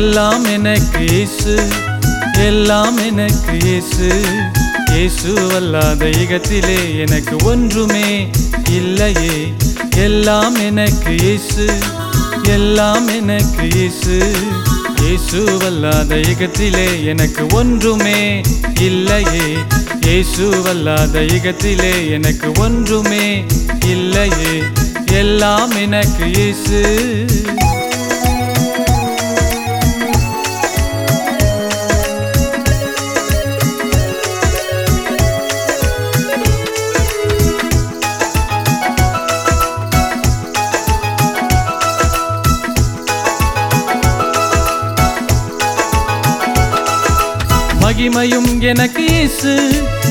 எல்லாம் எனக்கு இயேசு எல்லாம் எனக்கு இயேசு இயேசு அல்லாத யுகத்திலே எனக்கு ஒன்றுமே இல்லையே எல்லாம் எனக்கு இயேசு எல்லாம் எனக்கு இயேசு இயேசு அல்லாத யுகத்திலே எனக்கு ஒன்றுமே இல்லையே இயேசு அல்லாத யுகத்திலே எனக்கு ஒன்றுமே இல்லையே எல்லாம் எனக்கு இயேசு மகிமையும் எனக்கு இயேசு